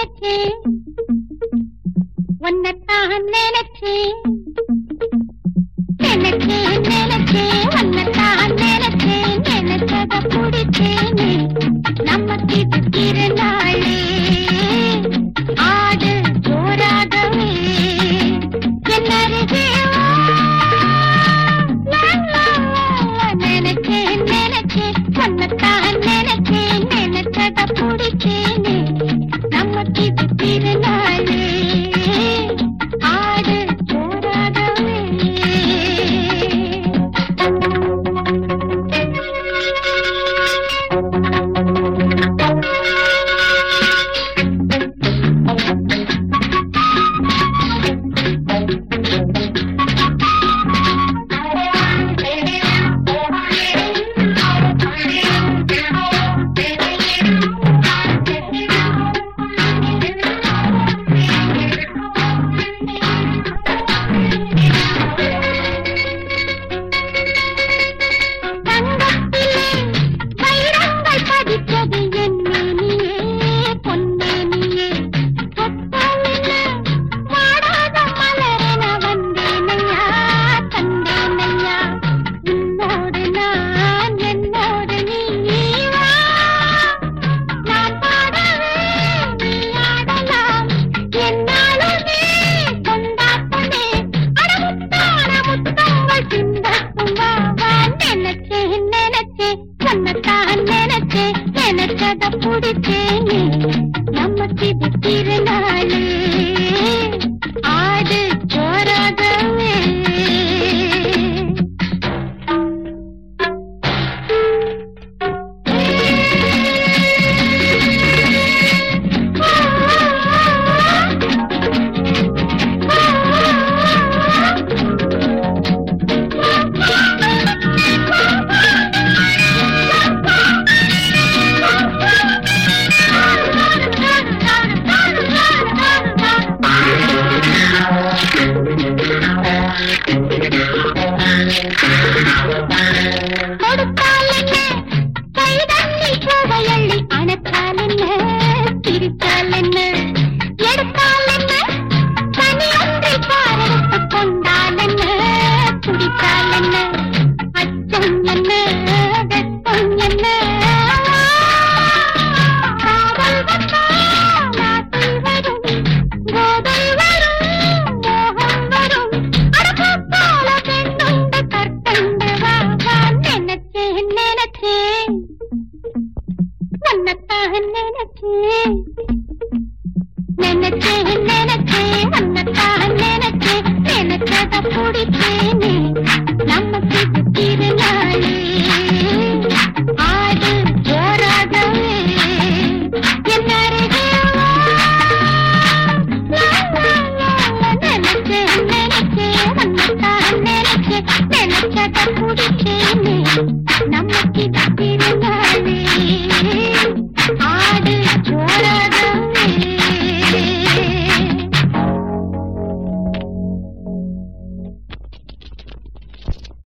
நினைச்சேன் உன்னைத்தான் நினைச்சேன் நினைச்சேன் நினைச்சேன் உன்னைத்தான் நினைச்சேன் நினைச்சத பிடிச்சேனே நமக்கு இது திருநாளே ஆடு ஜோராகவே என்னருகே வா. லா, லா, லா, நினைச்சேன் நினைச்சேன் உன்னைத்தான் நினைச்சேன் நினைச்சத பிடிச்சேனே நமக்கு இது திருநாளே ஆடு ஜோராகவே தங்கத்திலே வைரங்கள் பதித்தது என்னேனியே பொன்னேனியே சொத்தாலிலே வாடாத மலரென வந்தேனையா தந்தேனையா உன்னோடு நான் என்னோடு நீ வா நான் பாடவே நீ ஆடலாம் என்னாலுமே கொண்டாட்டமே அடமுத்தான முத்தங்கள் சிந்தட்டும் வா வா நினைச்சேன் நினைச்சேன் சொன்னத்தான் நினைச்சேன் நினைச்சத பிடிச்சேனே நமக்கு இது திருநாளே ஆடு ஜோராகவே கொடுத்தால் என்ன கைதண்ணி கோவையள்ளி அணைத்தால் என்ன சிரித்தால் என்ன எடுத்தால் என்ன தனி ஒன்றை பாரெடுத்து கொண்டால் என்ன குடித்தால் என்ன அச்சம் என்ன வெப்பம் என்ன காதல் வந்தால் ஆசை வரும் போதை வரும் மோகம் வரும் அடப்பு போல பெண்ணுண்டு கற்கண்டு வா வா நினைச்சேன் நினைச்சேன் உன்னைத்தான் நினைச்சேன் நினைச்சேன் நினைச்சேன் உன்னைத்தான் நினைச்சேன் நினைச்சத பிடிச்சேனே